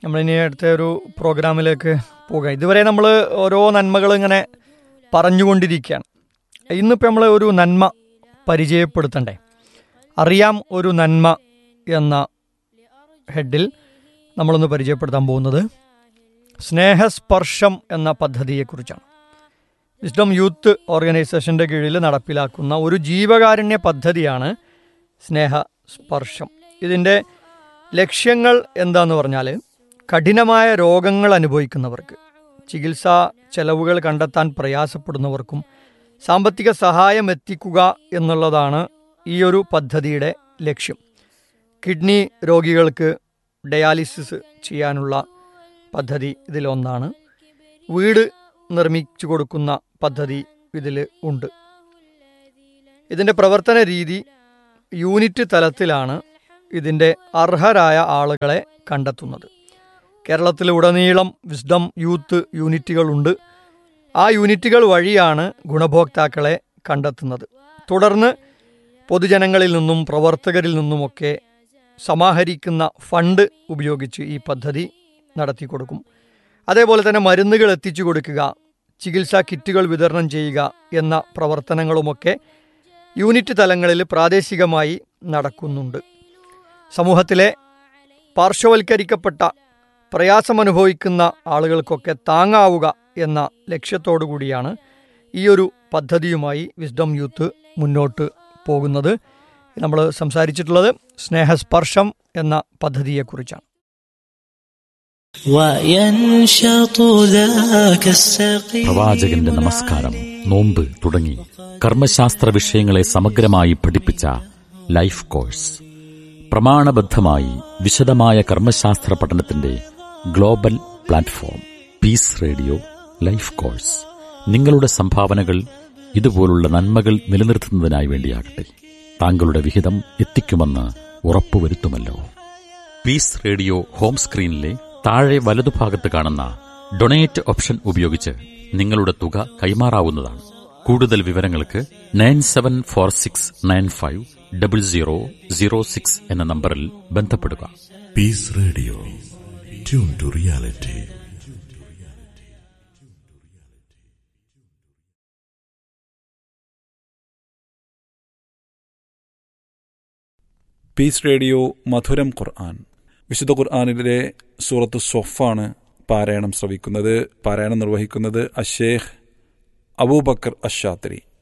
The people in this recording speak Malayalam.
നമ്മളിനി അടുത്ത ഒരു പ്രോഗ്രാമിലേക്ക് പോകാം ഇതുവരെ നമ്മൾ ഓരോ നന്മകൾ ഇങ്ങനെ പറഞ്ഞുകൊണ്ടിരിക്കുകയാണ് ഇന്നിപ്പോൾ നമ്മൾ ഒരു നന്മ പരിചയപ്പെടുത്തണ്ടേ അറിയാം ഒരു നന്മ എന്ന ഹെഡിൽ നമ്മളൊന്ന് പരിചയപ്പെടുത്താൻ പോകുന്നത് സ്നേഹസ്പർശം എന്ന പദ്ധതിയെക്കുറിച്ചാണ് വിസ്ഡം യൂത്ത് ഓർഗനൈസേഷൻ്റെ കീഴിൽ നടപ്പിലാക്കുന്ന ഒരു ജീവകാരുണ്യ പദ്ധതിയാണ് സ്നേഹസ്പർശം ഇതിൻ്റെ ലക്ഷ്യങ്ങൾ എന്താന്ന് പറഞ്ഞാൽ കഠിനമായ രോഗങ്ങൾ അനുഭവിക്കുന്നവർക്ക് ചികിത്സാ ചെലവുകൾ കണ്ടെത്താൻ പ്രയാസപ്പെടുന്നവർക്കും സാമ്പത്തിക സഹായം എത്തിക്കുക എന്നുള്ളതാണ് ഈ ഒരു പദ്ധതിയുടെ ലക്ഷ്യം കിഡ്നി രോഗികൾക്ക് ഡയാലിസിസ് ചെയ്യാനുള്ള പദ്ധതി ഇതിലൊന്നാണ് വീട് നിർമ്മിച്ചു കൊടുക്കുന്ന പദ്ധതി ഇതിൽ ഉണ്ട് ഇതിൻ്റെ പ്രവർത്തന രീതി യൂണിറ്റ് തലത്തിലാണ് ഇതിൻ്റെ അർഹരായ ആളുകളെ കണ്ടെത്തുന്നത് കേരളത്തിലുടനീളം വിസ്ഡം യൂത്ത് യൂണിറ്റുകളുണ്ട് ആ യൂണിറ്റുകൾ വഴിയാണ് ഗുണഭോക്താക്കളെ കണ്ടെത്തുന്നത് തുടർന്ന് പൊതുജനങ്ങളിൽ നിന്നും പ്രവർത്തകരിൽ നിന്നുമൊക്കെ സമാഹരിക്കുന്ന ഫണ്ട് ഉപയോഗിച്ച് ഈ പദ്ധതി നടത്തി കൊടുക്കും അതേപോലെ തന്നെ മരുന്നുകൾ എത്തിച്ചു കൊടുക്കുക ചികിത്സാ കിറ്റുകൾ വിതരണം ചെയ്യുക എന്ന പ്രവർത്തനങ്ങളുമൊക്കെ യൂണിറ്റ് തലങ്ങളിൽ പ്രാദേശികമായി നടക്കുന്നുണ്ട് സമൂഹത്തിലെ പാർശ്വവൽക്കരിക്കപ്പെട്ട പ്രയാസമനുഭവിക്കുന്ന ആളുകൾക്കൊക്കെ താങ്ങാവുക എന്ന ലക്ഷ്യത്തോടു കൂടിയാണ് ഈ ഒരു പദ്ധതിയുമായി വിസ്ഡം യൂത്ത് മുന്നോട്ട് പോകുന്നത് നമ്മൾ സംസാരിച്ചിട്ടുള്ളത് സ്നേഹസ്പർശം എന്ന പദ്ധതിയെക്കുറിച്ചാണ് وينشط ذاك السقيم പ്രവാചകന്റെ നമസ്കാരം നോമ്പ് തുടങ്ങി കർമ്മശാസ്ത്ര വിഷയങ്ങളെ സമഗ്രമായി പഠിപ്പിച്ച ലൈഫ് കോഴ്സ് പ്രമാണബദ്ധമായി വിശദമായ കർമ്മശാസ്ത്ര പഠനത്തിന്റെ global platform Peace Radio life course നിങ്ങളുടെ സംഭാവനകൾ ഇതുപോലുള്ള നന്മകൾ നിലനിർത്തുന്നതിനായി വേണ്ടിയാകട്ടെ താങ്കളുടെ വിഹിതം എത്തിക്കുമെന്ന് ഉറപ്പുവരുത്തുമല്ലോ പീസ് റേഡിയോ ഹോം സ്ക്രീനിലെ താഴെ വലതുഭാഗത്ത് കാണുന്ന ഡൊണേറ്റ് ഓപ്ഷൻ ഉപയോഗിച്ച് നിങ്ങളുടെ തുക കൈമാറാവുന്നതാണ് കൂടുതൽ വിവരങ്ങൾക്ക് nine seven four six nine five double zero zero six എന്ന നമ്പറിൽ ബന്ധപ്പെടുക Peace Radio. Tune to reality. Peace Radio മധുരം ഖുർആൻ വിശുദ്ധ ഖുർആാനിലെ സൂറത്ത് സൊഫാണ് പാരായണം ശ്രവിക്കുന്നത് പാരായണം നിർവഹിക്കുന്നത് അഷേഖ് അബൂബക്കർ അഷാത്രി